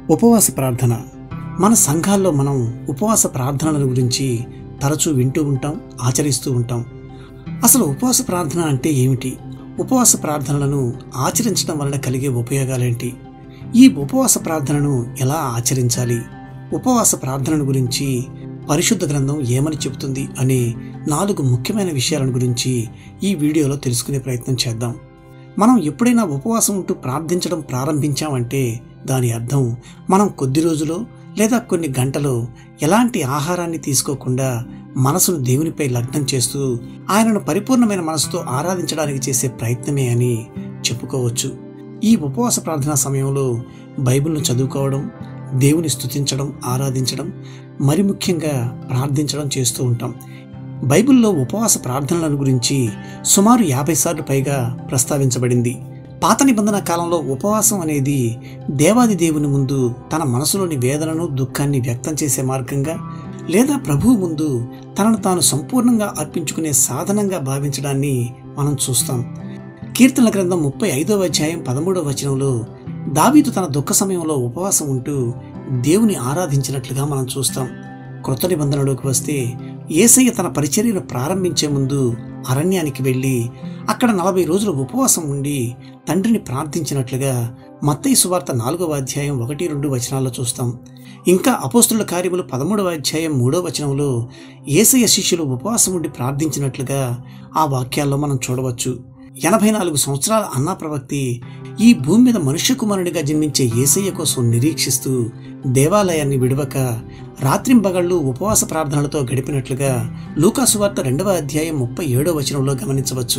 ఉపవాస ప్రార్థన మన సంఘాల్లో మనం ఉపవాస ప్రార్థనల గురించి తరచూ వింటూ ఉంటాం ఆచరిస్తూ ఉంటాం అసలు ఉపవాస ప్రార్థన అంటే ఏమిటి ఉపవాస ప్రార్థనలను ఆచరించడం వలన కలిగే ఉపయోగాలేంటి ఈ ఉపవాస ప్రార్థనను ఎలా ఆచరించాలి ఉపవాస ప్రార్థనను గురించి పరిశుద్ధ గ్రంథం ఏమని చెబుతుంది అనే నాలుగు ముఖ్యమైన విషయాలను గురించి ఈ వీడియోలో తెలుసుకునే ప్రయత్నం చేద్దాం మనం ఎప్పుడైనా ఉపవాసం ఉంటూ ప్రార్థించడం ప్రారంభించామంటే దాని అర్థం మనం కొద్ది రోజులో లేదా కొన్ని గంటలో ఎలాంటి ఆహారాన్ని తీసుకోకుండా మనసును దేవునిపై లగ్నం చేస్తూ ఆయనను పరిపూర్ణమైన మనసుతో ఆరాధించడానికి చేసే ప్రయత్నమే అని చెప్పుకోవచ్చు ఈ ఉపవాస ప్రార్థనా సమయంలో బైబిల్ను చదువుకోవడం దేవుని స్తుతించడం ఆరాధించడం మరి ముఖ్యంగా ప్రార్థించడం చేస్తూ ఉంటాం బైబిల్లో ఉపవాస ప్రార్థనలను గురించి సుమారు యాభై సార్లు పైగా ప్రస్తావించబడింది పాత నిబంధన కాలంలో ఉపవాసం అనేది దేవాది దేవుని ముందు తన మనసులోని వేదనను దుఃఖాన్ని వ్యక్తం చేసే మార్గంగా లేదా ప్రభువు ముందు తనను తాను సంపూర్ణంగా అర్పించుకునే సాధనంగా భావించడాన్ని మనం చూస్తాం కీర్తనల గ్రంథం ముప్పై ఐదవ అధ్యాయం పదమూడవ వచనంలో దావీదు తన దుఃఖ సమయంలో ఉపవాసం ఉంటూ దేవుని ఆరాధించినట్లుగా మనం చూస్తాం క్రొత్త నిబంధనలోకి వస్తే ఏసయ్య తన పరిచర్యను ప్రారంభించే ముందు అరణ్యానికి వెళ్ళి అక్కడ నలభై రోజులు ఉపవాసం ఉండి తండ్రిని ప్రార్థించినట్లుగా మత్తయి సువార్త నాలుగవ అధ్యాయం ఒకటి రెండు వచనాల్లో చూస్తాం ఇంకా అపోస్తుల కార్యములు పదమూడవ అధ్యాయం మూడవ వచనంలో ఏసయ్య శిష్యులు ఉపవాసం ఉండి ప్రార్థించినట్లుగా ఆ వాక్యాల్లో మనం చూడవచ్చు ఎనభై నాలుగు సంవత్సరాల అన్నా ప్రవక్తి ఈ భూమి మీద మనుష్య కుమారునిగా జన్మించే ఏసయ్య కోసం నిరీక్షిస్తూ దేవాలయాన్ని విడవక రాత్రింబగళ్ళు ఉపవాస ప్రార్థనలతో గడిపినట్లుగా లూకాసు వార్త రెండవ అధ్యాయం ముప్పై ఏడో వచనంలో గమనించవచ్చు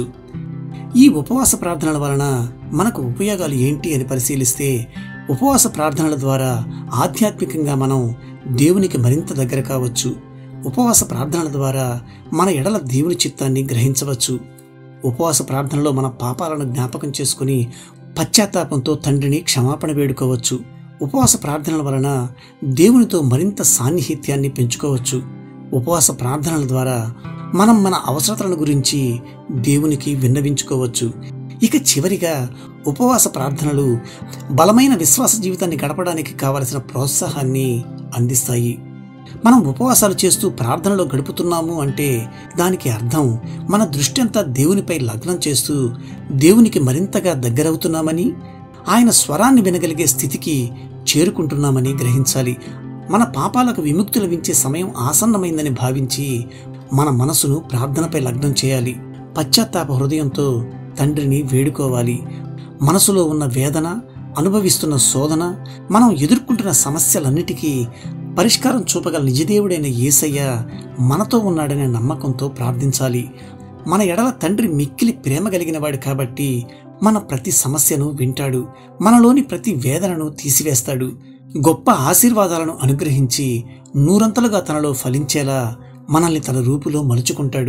ఈ ఉపవాస ప్రార్థనల వలన మనకు ఉపయోగాలు ఏంటి అని పరిశీలిస్తే ఉపవాస ప్రార్థనల ద్వారా ఆధ్యాత్మికంగా మనం దేవునికి మరింత దగ్గర కావచ్చు ఉపవాస ప్రార్థనల ద్వారా మన ఎడల దేవుని చిత్తాన్ని గ్రహించవచ్చు ఉపవాస ప్రార్థనలో మన పాపాలను జ్ఞాపకం చేసుకుని పశ్చాత్తాపంతో తండ్రిని క్షమాపణ వేడుకోవచ్చు ఉపవాస ప్రార్థనల వలన దేవునితో మరింత సాన్నిహిత్యాన్ని పెంచుకోవచ్చు ఉపవాస ప్రార్థనల ద్వారా మనం మన అవసరతల గురించి దేవునికి విన్నవించుకోవచ్చు ఇక చివరిగా ఉపవాస ప్రార్థనలు బలమైన విశ్వాస జీవితాన్ని గడపడానికి కావలసిన ప్రోత్సాహాన్ని అందిస్తాయి మనం ఉపవాసాలు చేస్తూ ప్రార్థనలో గడుపుతున్నాము అంటే దానికి అర్థం మన దృష్టి అంతా దేవునిపై లగ్నం చేస్తూ దేవునికి మరింతగా దగ్గరవుతున్నామని ఆయన స్వరాన్ని వినగలిగే స్థితికి చేరుకుంటున్నామని గ్రహించాలి మన పాపాలకు విముక్తి లభించే సమయం ఆసన్నమైందని భావించి మన మనసును ప్రార్థనపై లగ్నం చేయాలి పశ్చాత్తాప హృదయంతో తండ్రిని వేడుకోవాలి మనసులో ఉన్న వేదన అనుభవిస్తున్న శోధన మనం ఎదుర్కొంటున్న సమస్యలన్నిటికీ పరిష్కారం చూపగల నిజదేవుడైన యేసయ్య మనతో ఉన్నాడనే నమ్మకంతో ప్రార్థించాలి మన ఎడల తండ్రి మిక్కిలి ప్రేమ కలిగిన వాడు కాబట్టి మన ప్రతి సమస్యను వింటాడు మనలోని ప్రతి వేదనను తీసివేస్తాడు గొప్ప ఆశీర్వాదాలను అనుగ్రహించి నూరంతలుగా తనలో ఫలించేలా మనల్ని తన రూపులో మలుచుకుంటాడు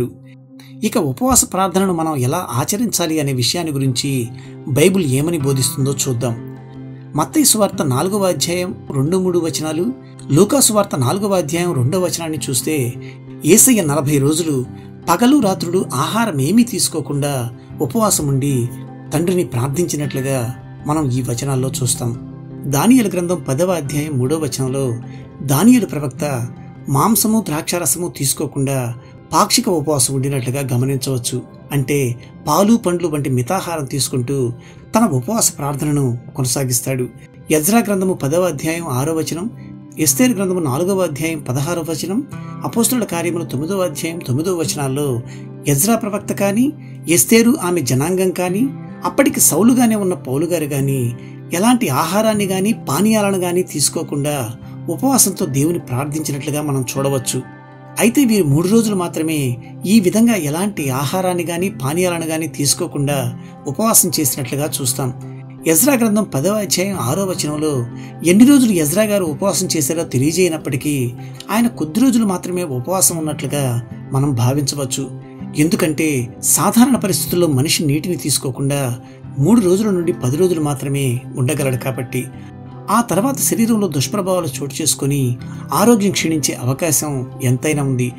ఇక ఉపవాస ప్రార్థనను మనం ఎలా ఆచరించాలి అనే విషయాన్ని గురించి బైబిల్ ఏమని బోధిస్తుందో చూద్దాం మత్తయి సువార్త నాలుగవ అధ్యాయం రెండు మూడు వచనాలు లూకా సువార్త నాలుగవ అధ్యాయం రెండవ వచనాన్ని చూస్తే ఏసయ్య నలభై రోజులు పగలు రాత్రుడు ఆహారం ఏమీ తీసుకోకుండా ఉపవాసం ఉండి తండ్రిని ప్రార్థించినట్లుగా మనం ఈ వచనాల్లో చూస్తాం దానియలు గ్రంథం పదవ అధ్యాయం మూడవ వచనంలో దానియలు ప్రవక్త మాంసము ద్రాక్షారసము తీసుకోకుండా పాక్షిక ఉపవాసం ఉండినట్లుగా గమనించవచ్చు అంటే పాలు పండ్లు వంటి మితాహారం తీసుకుంటూ తన ఉపవాస ప్రార్థనను కొనసాగిస్తాడు యజ్రా గ్రంథము పదవ అధ్యాయం ఆరో వచనం ఎస్తేర్ గ్రంథము నాలుగవ అధ్యాయం పదహారవ వచనం అపోస్తుల కార్యములు తొమ్మిదవ అధ్యాయం తొమ్మిదవ వచనాల్లో యజ్రా ప్రవక్త కానీ ఎస్తేరు ఆమె జనాంగం కానీ అప్పటికి సౌలుగానే ఉన్న పౌలు గారు కానీ ఎలాంటి ఆహారాన్ని గాని పానీయాలను గాని తీసుకోకుండా ఉపవాసంతో దేవుని ప్రార్థించినట్లుగా మనం చూడవచ్చు అయితే వీరు మూడు రోజులు మాత్రమే ఈ విధంగా ఎలాంటి ఆహారాన్ని గాని పానీయాలను గాని తీసుకోకుండా ఉపవాసం చేసినట్లుగా చూస్తాం యజ్రా గ్రంథం పదవ అధ్యాయం ఆరో వచనంలో ఎన్ని రోజులు యజ్రా గారు ఉపవాసం చేశారో తెలియజేయనప్పటికీ ఆయన కొద్ది రోజులు మాత్రమే ఉపవాసం ఉన్నట్లుగా మనం భావించవచ్చు ఎందుకంటే సాధారణ పరిస్థితుల్లో మనిషి నీటిని తీసుకోకుండా మూడు రోజుల నుండి పది రోజులు మాత్రమే ఉండగలడు కాబట్టి ఆ తర్వాత శరీరంలో దుష్ప్రభావాలు చోటు చేసుకొని ఆరోగ్యం క్షీణించే అవకాశం ఎంతైనా ఉంది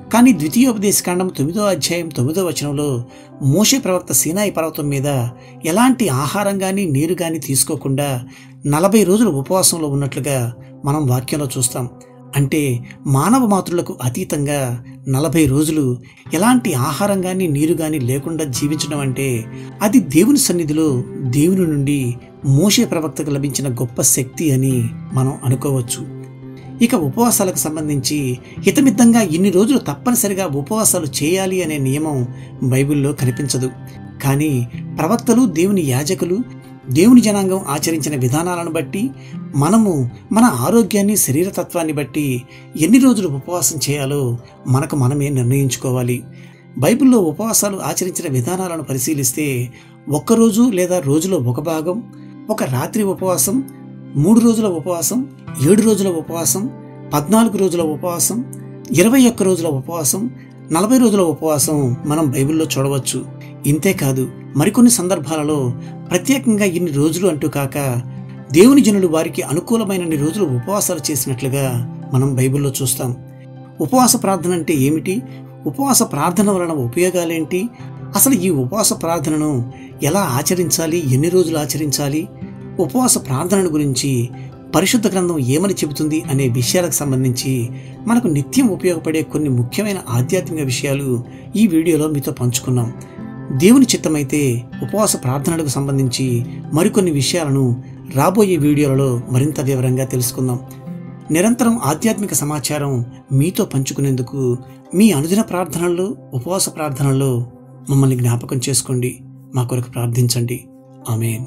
కానీ ద్వితీయోపదేశకాండం తొమ్మిదో అధ్యాయం తొమ్మిదో వచనంలో మోషే ప్రవక్త సీనాయి పర్వతం మీద ఎలాంటి ఆహారం కానీ నీరు కానీ తీసుకోకుండా నలభై రోజులు ఉపవాసంలో ఉన్నట్లుగా మనం వాక్యంలో చూస్తాం అంటే మానవ మాతృలకు అతీతంగా నలభై రోజులు ఎలాంటి ఆహారం కానీ నీరు కానీ లేకుండా జీవించడం అంటే అది దేవుని సన్నిధిలో దేవుని నుండి మోషే ప్రవక్తకు లభించిన గొప్ప శక్తి అని మనం అనుకోవచ్చు ఇక ఉపవాసాలకు సంబంధించి హితమిద్దంగా ఇన్ని రోజులు తప్పనిసరిగా ఉపవాసాలు చేయాలి అనే నియమం బైబిల్లో కనిపించదు కానీ ప్రవక్తలు దేవుని యాజకులు దేవుని జనాంగం ఆచరించిన విధానాలను బట్టి మనము మన ఆరోగ్యాన్ని శరీరతత్వాన్ని బట్టి ఎన్ని రోజులు ఉపవాసం చేయాలో మనకు మనమే నిర్ణయించుకోవాలి బైబిల్లో ఉపవాసాలు ఆచరించిన విధానాలను పరిశీలిస్తే ఒక్కరోజు లేదా రోజులో ఒక భాగం ఒక రాత్రి ఉపవాసం మూడు రోజుల ఉపవాసం ఏడు రోజుల ఉపవాసం పద్నాలుగు రోజుల ఉపవాసం ఇరవై ఒక్క రోజుల ఉపవాసం నలభై రోజుల ఉపవాసం మనం బైబిల్లో చూడవచ్చు ఇంతేకాదు మరికొన్ని సందర్భాలలో ప్రత్యేకంగా ఇన్ని రోజులు అంటూ కాక దేవుని జనులు వారికి అనుకూలమైనన్ని రోజులు ఉపవాసాలు చేసినట్లుగా మనం బైబిల్లో చూస్తాం ఉపవాస ప్రార్థన అంటే ఏమిటి ఉపవాస ప్రార్థన వలన ఉపయోగాలేంటి అసలు ఈ ఉపవాస ప్రార్థనను ఎలా ఆచరించాలి ఎన్ని రోజులు ఆచరించాలి ఉపవాస ప్రార్థనల గురించి పరిశుద్ధ గ్రంథం ఏమని చెబుతుంది అనే విషయాలకు సంబంధించి మనకు నిత్యం ఉపయోగపడే కొన్ని ముఖ్యమైన ఆధ్యాత్మిక విషయాలు ఈ వీడియోలో మీతో పంచుకున్నాం దేవుని చిత్తమైతే ఉపవాస ప్రార్థనలకు సంబంధించి మరికొన్ని విషయాలను రాబోయే వీడియోలలో మరింత వివరంగా తెలుసుకుందాం నిరంతరం ఆధ్యాత్మిక సమాచారం మీతో పంచుకునేందుకు మీ అనుదిన ప్రార్థనల్లో ఉపవాస ప్రార్థనల్లో మమ్మల్ని జ్ఞాపకం చేసుకోండి మా కొరకు ప్రార్థించండి ఆమెన్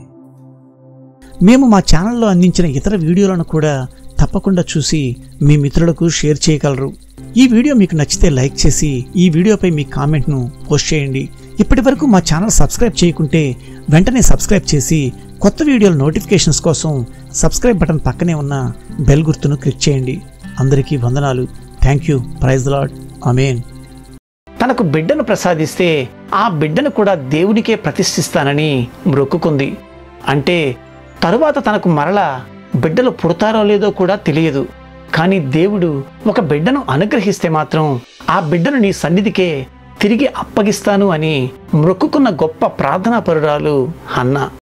మేము మా ఛానల్లో అందించిన ఇతర వీడియోలను కూడా తప్పకుండా చూసి మీ మిత్రులకు షేర్ చేయగలరు ఈ వీడియో మీకు నచ్చితే లైక్ చేసి ఈ వీడియోపై మీ కామెంట్ను పోస్ట్ చేయండి ఇప్పటి వరకు మా ఛానల్ సబ్స్క్రైబ్ చేయకుంటే వెంటనే సబ్స్క్రైబ్ చేసి కొత్త వీడియోల నోటిఫికేషన్స్ కోసం సబ్స్క్రైబ్ బటన్ పక్కనే ఉన్న బెల్ గుర్తును క్లిక్ చేయండి అందరికీ వందనాలు thank you praise lord amen తనకు బిడ్డను ప్రసాదిస్తే ఆ బిడ్డను కూడా దేవునికే ప్రతిష్ఠిస్తానని మ్రొక్కుకుంది అంటే తరువాత తనకు మరలా బిడ్డలు పుడతారో లేదో కూడా తెలియదు కానీ దేవుడు ఒక బిడ్డను అనుగ్రహిస్తే మాత్రం ఆ బిడ్డను నీ సన్నిధికే తిరిగి అప్పగిస్తాను అని మ్రొక్కుకున్న గొప్ప ప్రార్థనా పరురాలు హన్నా